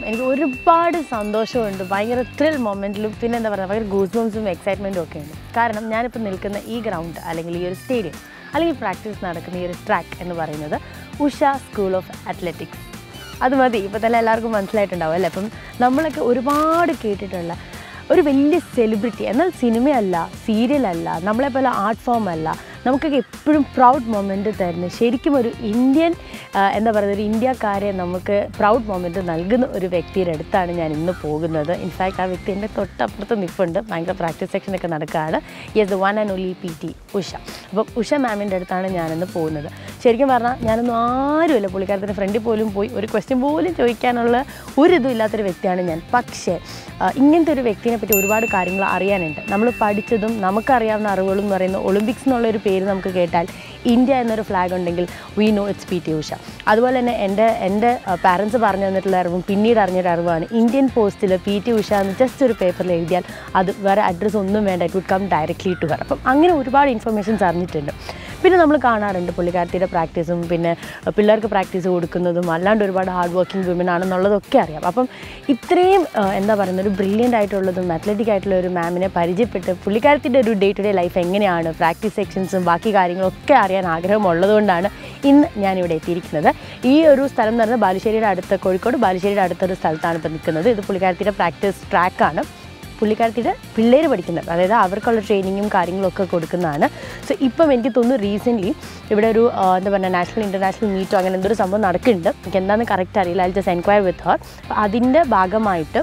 എനിക്ക് ഒരുപാട് സന്തോഷമുണ്ട് ഭയങ്കര ത്രിൽ മൊമെൻറ്റിലും പിന്നെ എന്താ പറയുക ഭയങ്കര ഗൂസ് ബംസും എക്സൈറ്റ്മെൻറ്റും ഒക്കെ ഉണ്ട് കാരണം ഞാനിപ്പോൾ നിൽക്കുന്ന ഈ ഗ്രൗണ്ട് അല്ലെങ്കിൽ ഈ ഒരു സ്റ്റേഡിയം അല്ലെങ്കിൽ പ്രാക്ടീസ് നടക്കുന്ന ഈ ഒരു ട്രാക്ക് എന്ന് പറയുന്നത് ഉഷ സ്കൂൾ ഓഫ് അത്ലറ്റിക്സ് അത് മതി ഇപ്പോൾ തന്നെ എല്ലാവർക്കും മനസ്സിലായിട്ടുണ്ടാവും അല്ലേ അപ്പം നമ്മളൊക്കെ ഒരുപാട് കേട്ടിട്ടുള്ള ഒരു വലിയ സെലിബ്രിറ്റി എന്നാൽ സിനിമയല്ല സീരിയലല്ല നമ്മളെ പോലെ ആർട്ട് ഫോം അല്ല നമുക്കൊക്കെ എപ്പോഴും പ്രൗഡ് മൊമെൻറ്റ് തരുന്ന ശരിക്കും ഒരു ഇന്ത്യൻ ആ, എന്താ പറയുക ഒരു ഇന്ത്യക്കാരെ നമുക്ക് പ്രൗഡ് മൊമെൻറ്റ് നൽകുന്ന ഒരു വ്യക്തിയുടെ അടുത്താണ് ഞാൻ ഇന്ന് പോകുന്നത് ഇൻഫാക്ട് ആ വ്യക്തി എൻ്റെ തൊട്ടപ്പുറത്ത് നിൽപ്പുണ്ട് ഭയങ്കര പ്രാക്ടീസ് സെക്ഷനൊക്കെ നടക്കുകയാണ് yes the one and only P T Usha അപ്പം ഉഷ മാമിൻ്റെ അടുത്താണ് ഞാനിന്ന് പോകുന്നത് ശരിക്കും പറഞ്ഞാൽ ഞാനൊന്നും ആരുമില്ല പുള്ളിക്കാരത്തിൻ്റെ ഫ്രണ്ടിൽ പോലും പോയി ഒരു ക്വസ്റ്റ്യൻ പോലും ചോദിക്കാനുള്ള ഒരു ഇതും ഇല്ലാത്തൊരു വ്യക്തിയാണ് ഞാൻ പക്ഷേ ആ, ഇങ്ങനത്തെ ഒരു വ്യക്തിനെ പറ്റി ഒരുപാട് കാര്യങ്ങൾ അറിയാനുണ്ട് നമ്മൾ പഠിച്ചതും നമുക്കറിയാവുന്ന അറിവുകളും എന്ന് പറയുന്ന ഒളിമ്പിക്സ് എന്നുള്ളൊരു പേര് നമുക്ക് കേട്ടാൽ ഇന്ത്യ എന്നൊരു ഫ്ലാഗ് ഉണ്ടെങ്കിൽ we know it's P T Usha അതുപോലെ തന്നെ എൻ്റെ എൻ്റെ പാരൻസ് പറഞ്ഞു തന്നിട്ടുള്ള അറിവും പിന്നീട് അറിഞ്ഞൊരു അറിവാണ് ഇന്ത്യൻ പോസ്റ്റിൽ പി ടി ഉഷ എന്ന് ജസ്റ്റ് ഒരു പേപ്പറിൽ എഴുതിയാൽ അത് വേറെ അഡ്രസ്സ് ഒന്നും വേണ്ട it would come directly to her അപ്പം അങ്ങനെ ഒരുപാട് ഇൻഫർമേഷൻസ് അറിഞ്ഞിട്ടുണ്ട് പിന്നെ നമ്മൾ കാണാറുണ്ട് പുള്ളിക്കാരത്തിയുടെ പ്രാക്ടീസും പിന്നെ പിള്ളേർക്ക് പ്രാക്ടീസ് കൊടുക്കുന്നതും അല്ലാണ്ട് ഒരുപാട് ഹാർഡ് വർക്കിംഗ് വിമൻ ആണെന്നുള്ളതൊക്കെ അറിയാം അപ്പം ഇത്രയും ആ, എന്താ പറയുന്നത് ഒരു ബ്രില്യൻ്റ് ആയിട്ടുള്ളതും അത്ലറ്റിക് ആയിട്ടുള്ള ഒരു മാമിനെ പരിചയപ്പെട്ട് പുള്ളിക്കാരത്തിൻ്റെ ഒരു ഡേ ടു ഡേ ലൈഫ് എങ്ങനെയാണ് പ്രാക്ടീസ് സെക്ഷൻസും ബാക്കി കാര്യങ്ങളൊക്കെ അറിയാൻ ആഗ്രഹമുള്ളതുകൊണ്ടാണ് ഇന്ന് ഞാനിവിടെ എത്തിയിരിക്കുന്നത് ഈ ഒരു സ്ഥലം എന്ന് പറയുന്നത് ബാലുശ്ശേരിയുടെ അടുത്ത് കോഴിക്കോട് ബാലുശ്ശേരിയുടെ അടുത്തൊരു സ്ഥലത്താണ് ഇപ്പോൾ നിൽക്കുന്നത് ഇത് പുള്ളിക്കാരത്തിൻ്റെ പ്രാക്ടീസ് ട്രാക്കാണ് പുള്ളിക്കാരത്തിൻ്റെ പിള്ളേർ പഠിക്കുന്നത് അതായത് അവർക്കുള്ള ട്രെയിനിങ്ങും കാര്യങ്ങളും ഒക്കെ കൊടുക്കുന്നതാണ് സോ ഇപ്പം എനിക്ക് തോന്നുന്നു റീസെൻ്റ്ലി ഇവിടെ ഒരു ആ, എന്താ പറയുക നാഷണൽ ഇൻ്റർനാഷണൽ മീറ്റോ അങ്ങനെ എന്തൊരു സംഭവം നടക്കുന്നുണ്ട് എനിക്ക് എന്താണെന്ന് കറക്റ്റ് അറിയില്ല I just enquire with her അപ്പോൾ അതിൻ്റെ ഭാഗമായിട്ട്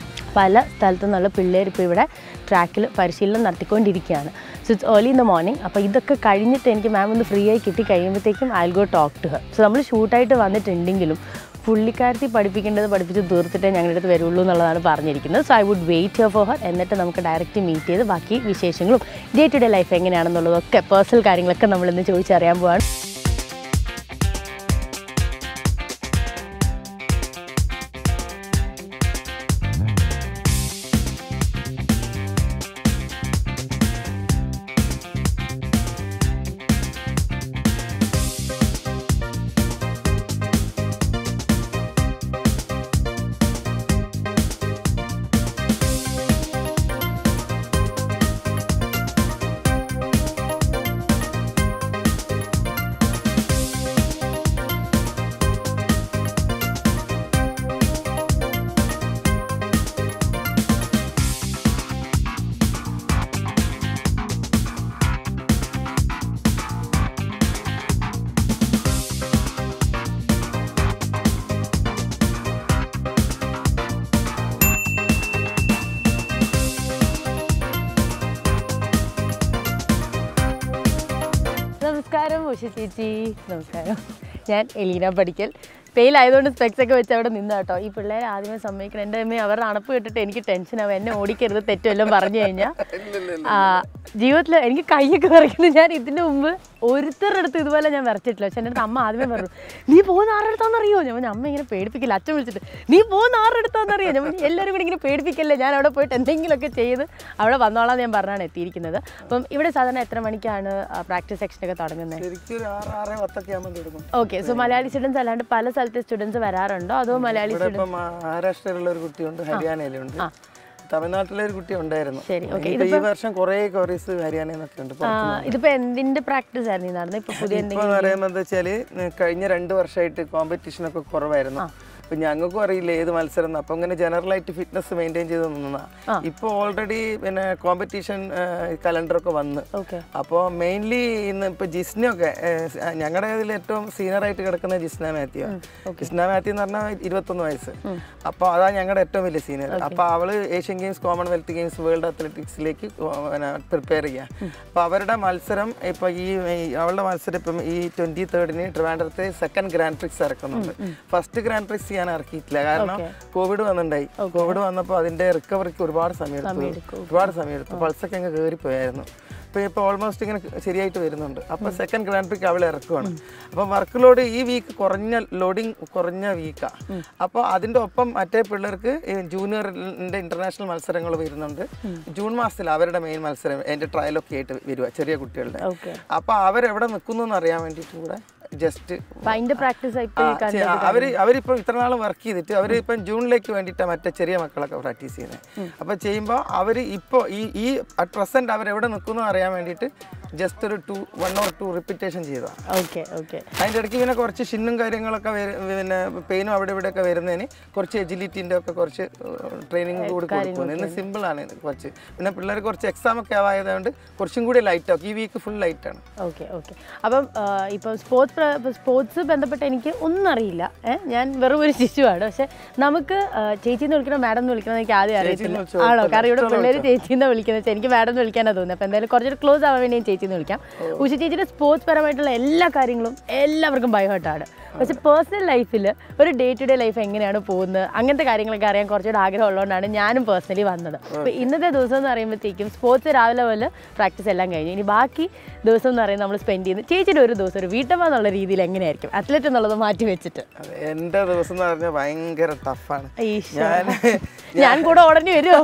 പല സ്ഥലത്തു നിന്നുള്ള പിള്ളേർ ഇപ്പോൾ ഇവിടെ ട്രാക്കിൽ പരിശീലനം നടത്തിക്കൊണ്ടിരിക്കുകയാണ് so it's early in the morning അപ്പോൾ ഇതൊക്കെ കഴിഞ്ഞിട്ട് എനിക്ക് മാം ഒന്ന് ഫ്രീ ആയി കിട്ടി കഴിയുമ്പോഴത്തേക്കും I go talk to her സോ നമ്മൾ ഷൂട്ടായിട്ട് വന്നിട്ടുണ്ടെങ്കിലും പുള്ളിക്കാരത്തി പഠിപ്പിക്കേണ്ടത് പഠിപ്പിച്ച് തീർത്തിട്ടേ ഞങ്ങളുടെ അടുത്ത് വരുള്ളൂ എന്നുള്ളതാണ് പറഞ്ഞിരിക്കുന്നത് so I would wait here for her എന്നിട്ട് നമുക്ക് ഡയറക്റ്റ് മീറ്റ് ചെയ്ത് ബാക്കി വിശേഷങ്ങളും ഡേ ടു ഡേ ലൈഫ് എങ്ങനെയാണെന്നുള്ളതൊക്കെ പേഴ്സണൽ കാര്യങ്ങളൊക്കെ നമ്മളിന്ന് ചോദിച്ചറിയാൻ പോവാണ് നമസ്കാരം ഉഷ ചേച്ചി നമസ്കാരം ഞാൻ എലീന പഠിക്കൽ പെയിലായതുകൊണ്ട് സ്പെക്സ് ഒക്കെ വെച്ച് അവിടെ നിന്ന കേട്ടോ ഈ പിള്ളേരെ ആദ്യമേ സമ്മതിക്കണം എൻ്റെ അമ്മ അവരുടെ അണപ്പ് കേട്ടിട്ട് എനിക്ക് ടെൻഷനാവും എന്നെ ഓടിക്കരുത് തെറ്റുമെല്ലാം പറഞ്ഞു കഴിഞ്ഞാൽ ജീവിതത്തിൽ എനിക്ക് കൈയൊക്കെ വിറയ്ക്കുന്നു ഞാൻ ഇതിൻ്റെ മുമ്പ് ഒരുത്തരുടെ അടുത്ത് ഇതുപോലെ ഞാൻ വരച്ചിട്ടില്ല പക്ഷെ എൻ്റെ അടുത്ത് അമ്മ ആദ്യമേ പറഞ്ഞു നീ പോകുന്ന ആരുടെ അടുത്താണെന്നറിയോ ഞാൻ പറഞ്ഞു, അമ്മ ഇങ്ങനെ പേടിപ്പിക്കില്ല അച്ഛൻ വിളിച്ചിട്ട് നീ പോകുന്ന ആരുടെ അടുത്താണെന്നറിയോ ഞാൻ പറഞ്ഞു, എല്ലാവരും കൂടി ഇങ്ങനെ പേടിപ്പിക്കല്ലേ ഞാൻ അവിടെ പോയിട്ട് എന്തെങ്കിലുമൊക്കെ ചെയ്ത് അവിടെ വന്നോളാം എന്ന് ഞാൻ പറഞ്ഞാണ് എത്തിയിരിക്കുന്നത് അപ്പം ഇവിടെ സാധാരണ എത്ര മണിക്കാണ് പ്രാക്ടീസ് സെക്ഷനൊക്കെ തുടങ്ങുന്നത് ശരിക്കും ഒരു ആറ് ആറ് പത്തൊക്കെ ആകുമ്പോൾ തുടങ്ങും ഓക്കെ സോ മലയാളി സ്റ്റുഡൻസ് അല്ലാണ്ട് പല സ്ഥലത്തെ സ്റ്റുഡൻസ് വരാറുണ്ടോ അതോ മലയാളി ഇവിടെ ഇപ്പം മഹാരാഷ്ട്രയിലുള്ള ഒരു കുട്ടിയുണ്ട് ഹരിയാനയിലുണ്ട് തമിഴ്നാട്ടിലെ ഒരു കുട്ടി ഉണ്ടായിരുന്നു ശരി, okay. ഇനിയിപ്പോ ഈ വർഷം കുറേ കോറീസ് ഹരിയാനയിൽ നിന്നൊക്കെ ഉണ്ട് ആ, ഇതിപ്പോ എന്തിന്റെ പ്രാക്ടീസ് ആയിരുന്നു ഈ നടന്നത് ഇപ്പൊ പുതിയ ഇപ്പൊ പറയുന്നത് എന്താ വെച്ചാല് കഴിഞ്ഞ രണ്ട് വർഷമായിട്ട് കോമ്പറ്റീഷൻ ഒക്കെ കുറവായിരുന്നു അപ്പൊ ഞങ്ങൾക്കും അറിയില്ല ഏത് മത്സരം എന്ന്. അപ്പൊ ഇങ്ങനെ ജനറൽ ആയിട്ട് ഫിറ്റ്നസ് മെയിൻറ്റെയിൻ ചെയ്ത് നിന്നാ ഇപ്പൊ ഓൾറെഡി പിന്നെ കോമ്പറ്റീഷൻ കലണ്ടറൊക്കെ വന്ന് ഓക്കെ അപ്പോൾ മെയിൻലി ഇന്ന് ഇപ്പൊ ജിസ്നയൊക്കെ ഞങ്ങളുടെ ഇതിൽ ഏറ്റവും സീനിയർ ആയിട്ട് കിടക്കുന്ന ജിസ്ന മാത്യു ജിസ്ന മാത്യു എന്ന് പറഞ്ഞാൽ ഇരുപത്തൊന്ന് വയസ്സ് അപ്പോൾ അതാ ഞങ്ങളുടെ ഏറ്റവും വലിയ സീനിയർ അപ്പോൾ അവള് Asian Games Commonwealth Games world അത്ലറ്റിക്സിലേക്ക് പ്രിപ്പയർ ചെയ്യുക അപ്പോൾ അവരുടെ മത്സരം ഇപ്പൊ ഈ ഈ അവളുടെ മത്സരം ഇപ്പം ഈ ട്വന്റി തേർഡിന് ട്രിവാൻഡ്രത്തെ സെക്കൻഡ് ഗ്രാൻഡ് ട്രിക്സ് ഇറക്കുന്നുണ്ട് ഫസ്റ്റ് ഗ്രാൻഡ് ട്രിക്സ് ചെയ്യാൻ ഇറക്കിയിട്ടില്ല കാരണം കോവിഡ് വന്നിട്ടുണ്ടായി കോവിഡ് വന്നപ്പോൾ അതിന്റെ റിക്കവറിക്ക് ഒരുപാട് സമയം എടുത്തു ഒരുപാട് സമയം എടുത്തു പൾസൊക്കെ അങ്ങ് കയറിപ്പോയായിരുന്നു ഇപ്പോൾ ഇപ്പോൾ ഓൾമോസ്റ്റ് ഇങ്ങനെ ശരിയായിട്ട് വരുന്നുണ്ട് അപ്പോൾ സെക്കൻഡ് ഗ്രാൻഡ് പ്രിക്ക് അവൾ ഇറക്കുവാണ് അപ്പോൾ വർക്ക് ലോഡ് ഈ വീക്ക് കുറഞ്ഞ ലോഡിങ് കുറഞ്ഞ വീക്കാണ് അപ്പോൾ അതിൻ്റെ ഒപ്പം മറ്റേ പിള്ളേർക്ക് ജൂനിയറിൻ്റെ ഇന്റർനാഷണൽ മത്സരങ്ങൾ വരുന്നുണ്ട് ജൂൺ മാസത്തിൽ അവരുടെ മെയിൻ മത്സരം എൻ്റെ ട്രയലൊക്കെ ആയിട്ട് വരിക ചെറിയ കുട്ടികളുടെ ഓക്കെ അപ്പോൾ അവരെവിടെ നിൽക്കുന്നു എന്ന് അറിയാൻ വേണ്ടിയിട്ട് കൂടെ ജസ്റ്റ് അപ്പൊ അതിന്റെ പ്രാക്ടീസ് ഇപ്പൊ ഈ കണ്ട അവര് അവരിപ്പം ഇത്ര നാൾ വർക്ക് ചെയ്തിട്ട് അവർ ഇപ്പം ജൂണിലേക്ക് വേണ്ടിയിട്ടാണ് മറ്റേ ചെറിയ മക്കളൊക്കെ പ്രാക്ടീസ് ചെയ്യുന്നത് അപ്പോൾ ചെയ്യുമ്പോൾ അവർ ഇപ്പോൾ ഈ ഈ അറ്റ് പ്രസന്റ് അവർ എവിടെ നിൽക്കുന്നു അറിയാൻ വേണ്ടിയിട്ട് ജസ്റ്റ് ഒരു two one or two repetition ചെയ്തതാണ് ഓക്കെ ഓക്കെ അതിൻ്റെ ഇടയ്ക്ക് പിന്നെ കുറച്ച് ഷിന്നും കാര്യങ്ങളൊക്കെ വര- പിന്നെ പെയിനും അവിടെ ഇവിടെയൊക്കെ വരുന്നതിന് കുറച്ച് എജിലിറ്റിൻ്റെ ഒക്കെ കുറച്ച് ട്രെയിനിങ് കൂടി കൊടുക്കുന്നു ഇന്ന് സിമ്പിളാണ് ഇത് കുറച്ച് പിന്നെ പിള്ളേർ കുറച്ച് എക്സാം ഒക്കെ ആയതുകൊണ്ട് കുറച്ചും കൂടി ലൈറ്റ് ആക്കും ഈ വീക്ക് ഫുൾ ലൈറ്റാണ് ഓക്കെ ഓക്കെ അപ്പം ആ, ഇപ്പം സ്പോർട്സ് സ്പോർട്സ് ബന്ധപ്പെട്ട് എനിക്ക് ഒന്നും അറിയില്ല ഏഹ് ഞാൻ വെറും ഒരു ശിശുവാണ് പക്ഷെ നമുക്ക് ആ, ചേച്ചിന്ന് വിളിക്കണോ മാഡം എന്ന് വിളിക്കണോ എനിക്ക് ആദ്യം അറിയത്തില്ല വിളിച്ചോ, ആണോ കാരണം ഇവിടെ പിള്ളേർ ചേച്ചിന്ന് വിളിക്കുന്നത് വെച്ചാൽ എനിക്ക് മാഡം എന്ന് വിളിക്കാനാണ് തോന്നുന്നത് അപ്പോൾ എന്തായാലും കുറച്ചൊരു ക്ലോസ് ആവാൻ വേണ്ടി ഞാൻ ചേച്ചിന്ന് വിളിക്കാം ഉഷ ചേച്ചിയുടെ സ്പോർട്സ് പരമായിട്ടുള്ള എല്ലാ കാര്യങ്ങളും എല്ലാവർക്കും ബൈഹേർട്ടാണ് പക്ഷെ പേഴ്സണൽ ലൈഫിൽ ഒരു ഡേ ടു ഡേ ലൈഫ് എങ്ങനെയാണ് പോകുന്നത് അങ്ങനത്തെ കാര്യങ്ങളൊക്കെ അറിയാൻ കുറച്ചുകൂടെ ആഗ്രഹം ഉള്ളതുകൊണ്ടാണ് ഞാനും പേഴ്സണലി വന്നത് അപ്പോൾ ഇന്നത്തെ ദിവസം എന്ന് പറയുമ്പോഴത്തേക്കും സ്പോർട്സ് രാവിലെ പോലെ പ്രാക്ടീസ് എല്ലാം കഴിഞ്ഞു ഇനി ബാക്കി ദിവസം എന്ന് പറയുന്നത് നമ്മൾ സ്പെൻഡ് ചെയ്യുന്നത് ചേച്ചിയുടെ ഒരു ദിവസം ഒരു വീട്ടമ്മ എന്നുള്ള രീതിയിൽ എങ്ങനെയായിരിക്കും അത്ലറ്റ് എന്നുള്ളത് മാറ്റി വെച്ചിട്ട് അതെ എൻ്റെ ദിവസം എന്ന് പറഞ്ഞാൽ ഭയങ്കര ടഫാണ് ഞാൻ ഞാൻ കൂടെ ഉടനെ വരുമോ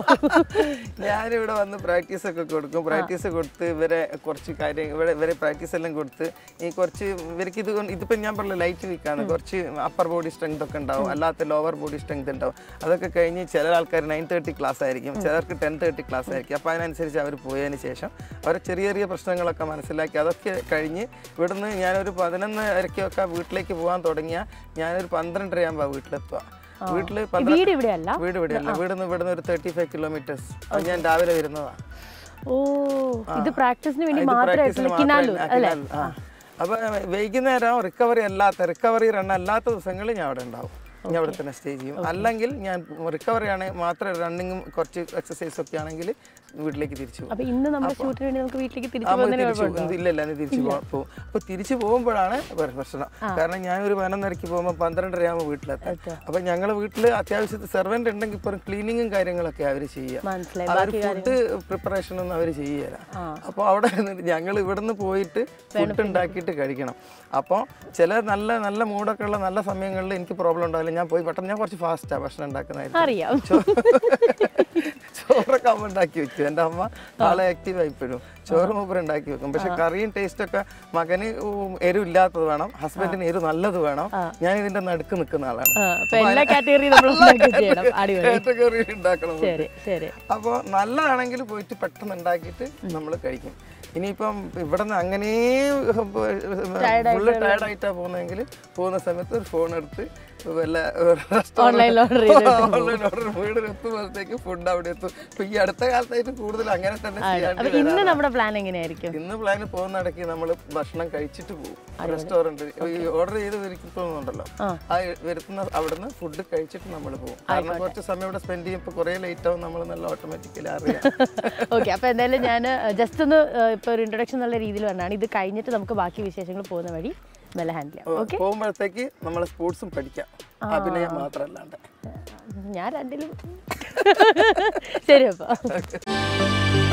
ഞാനിവിടെ വന്ന് പ്രാക്ടീസ് ഒക്കെ കൊടുക്കും പ്രാക്ടീസ് കൊടുത്ത് ഇവരെ കുറച്ച് കാര്യം ഇവിടെ ഇവരെ പ്രാക്ടീസ് എല്ലാം കൊടുത്ത് ഈ കുറച്ച് ഇവർക്ക് ഇത് കൊണ്ട് ഇതിപ്പോൾ ഞാൻ പറഞ്ഞ ലൈറ്റ് വീക്കാണ് കുറച്ച് അപ്പർ ബോഡി സ്ട്രെങ്ത് ഒക്കെ ഉണ്ടാവും അല്ലാത്ത ലോവർ ബോഡി സ്ട്രെങ്ത് ഉണ്ടാവും അതൊക്കെ കഴിഞ്ഞ് ചില ആൾക്കാർ നയൻ തേർട്ടി ക്ലാസ് ആയിരിക്കും ചിലർക്ക് ടെൻ തേർട്ടി ക്ലാസ് ആയിരിക്കും അപ്പോൾ അതിനനുസരിച്ച് അവർ പോയതിന് ശേഷം അവരെ ചെറിയ ചെറിയ പ്രശ്നങ്ങളൊക്കെ മനസ്സിലാക്കി അതൊക്കെ കഴിഞ്ഞ് ഇവിടുന്ന് ഞാനൊരു പതിനൊന്നരക്കൊക്കെ വീട്ടിലേക്ക് പോകാൻ തുടങ്ങിയാൽ ഞാനൊരു പന്ത്രണ്ടരയാകുമ്പോൾ വീട്ടിലെത്തുക വീട്ടിൽ പന്ത്രണ്ട് വീട് ഇവിടെയല്ല വീട് ഇവിടെയല്ല വീടിന്ന് ഇവിടുന്ന് ഒരു തേർട്ടി ഫൈവ് കിലോമീറ്റേഴ്സ് ഞാൻ രാവിലെ വരുന്നതാണ് ഓ ഇത് പ്രാക്ടീസിന് വേണ്ടി ഇത് മാത്രമായിട്ടുള്ള പ്രാക്ടീസിന് കിനാലൂർ മാത്രം അല്ലേ ആ. അപ്പൊ വൈകുന്നേരം റിക്കവറി അല്ലാത്ത റിക്കവറി റൺ അല്ലാത്ത ദിവസങ്ങളിൽ ഞാൻ അവിടെ ഉണ്ടാവും ഞാൻ അവിടെ തന്നെ സ്റ്റേ ചെയ്യും അല്ലെങ്കിൽ ഞാൻ റിക്കവറി ആണ് മാത്രം റണ്ണിങ്ങും കുറച്ച് എക്സസൈസ് ഒക്കെ ആണെങ്കിൽ വീട്ടിലേക്ക് തിരിച്ചു പോകും അപ്പൊ ഇന്ന് നമ്മുടെ ഷൂട്ടിന് വേണ്ടി നമുക്ക് വീട്ടിലേക്ക് തിരിച്ചു നമ്മൾ പോകുന്നതിന് തിരിച്ചു പോകും. ഇല്ല ഇല്ല ഇന്ന് തിരിച്ചു പോ- പോകും അപ്പൊ തിരിച്ചു പോകുമ്പോഴാണ് വേറെ പ്രശ്നം കാരണം ഞാൻ ഒരു പതിനൊന്നരക്ക് പോകുമ്പോൾ പന്ത്രണ്ടരയാകുമ്പോൾ വീട്ടിലെത്താം അപ്പൊ ഞങ്ങളെ വീട്ടിൽ അത്യാവശ്യത്തിൽ സെർവൻ്റ് ഉണ്ടെങ്കിൽ ഇപ്പോൾ ക്ലീനിങ്ങും കാര്യങ്ങളൊക്കെ അവർ ചെയ്യുക മനസ്സിലായി അവർ ഫുഡ് പ്രിപ്പറേഷൻ ഒന്നും അവർ ചെയ്യുകയില്ല അപ്പോൾ അവിടെ ഇരുന്നിട്ട് ഞങ്ങൾ ഇവിടുന്ന് പോയിട്ട് ഫുഡ് ഉണ്ടാക്കിയിട്ട് കഴിക്കണം അപ്പോൾ ചില നല്ല നല്ല മൂടൊക്കെ ഉള്ള നല്ല സമയങ്ങളിൽ എനിക്ക് പ്രോബ്ലം ഉണ്ടാവില്ല ഞാൻ പോയി പെട്ടെന്ന് ഞാൻ കുറച്ച് ഫാസ്റ്റാണ് ഭക്ഷണം ഉണ്ടാക്കുന്നതായിട്ട് അറിയാം ചോറൊക്കെ അമ്മ ഉണ്ടാക്കി വെക്കും എൻ്റെ അമ്മ ആളെ ആക്റ്റീവ് ആയിപ്പോഴും ചോറ് മൂപ്പർ ഉണ്ടാക്കി വെക്കും പക്ഷെ കറിയും ടേസ്റ്റ് ഒക്കെ മകന് ഉം എരിവില്ലാത്തത് വേണം ഹസ്ബൻഡിന് എരിവ് നല്ലത് വേണം ഞാൻ ഇതിന്റെ നടുക്ക് നിൽക്കുന്ന ആളാണ് ആ, അപ്പൊ എല്ലാ കാറ്റഗറിയും നമ്മൾ ഉണ്ടാക്കി ചെയ്യണം അടിപൊളി കാറ്റഗറി ഉണ്ടാക്കണം ശരി ശരി അപ്പോൾ നല്ലതാണെങ്കിൽ പോയിട്ട് പെട്ടെന്ന് ഉണ്ടാക്കിയിട്ട് നമ്മൾ കഴിക്കും ഇനിയിപ്പം ഇവിടെ നിന്ന് അങ്ങനെ ഫുള്ള് ടയർഡായിട്ടാണ് പോകുന്നതെങ്കിൽ പോകുന്ന സമയത്ത് ഒരു ഫോൺ എടുത്ത് വല്ല Online order ചെയ്തിട്ട് ഓൺലൈൻ ഓർഡർ വീടിനെത്തുമ്പോഴത്തേക്ക് ഫുഡ് അവിടെ എത്തും ഇപ്പൊ ഈ അടുത്ത കാലത്തായിട്ട് കൂടുതൽ അങ്ങനെ തന്നെ ചെയ്യാണ്ട് അപ്പൊ ഇന്ന് നമ്മുടെ പ്ലാൻ എങ്ങനെയായിരിക്കും ഇന്ന് പ്ലാന് പോകുന്ന ഇടയ്ക്ക് നമ്മൾ ഭക്ഷണം കഴിച്ചിട്ട് പോകും റെസ്റ്റോറൻറ്റ് ഈ ഓർഡർ ചെയ്ത് വരുത്തുന്നുണ്ടല്ലോ ആ വരുത്തുന്ന അവിടുന്ന് ഫുഡ് കഴിച്ചിട്ട് നമ്മൾ പോകും കാരണം കുറച്ച് സമയം ഇവിടെ സ്പെൻഡ് ചെയ്യുമ്പോൾ കുറേ ലേറ്റ് ആവും നമ്മൾ നല്ല ഓട്ടോമാറ്റിക്കലി അറിയാം ഓക്കെ അപ്പോൾ എന്തായാലും ഞാൻ ജസ്റ്റ് ഒന്ന് ഇപ്പോൾ ഒരു ഇൻട്രൊഡക്ഷൻ എന്നുള്ള രീതിയിൽ പറഞ്ഞാണ് ഇത് കഴിഞ്ഞിട്ട് നമുക്ക് ബാക്കി വിശേഷങ്ങൾ പോകുന്ന വഴി മെല്ലെ ഹാൻഡിൽ ചെയ്യാം ഓക്കെ പോകുമ്പോഴത്തേക്ക് നമ്മൾ സ്പോർട്സും പഠിക്കാം അഭിനയം മാത്രമല്ലാണ്ട് ഞാൻ രണ്ടിലും ശരി അപ്പോൾ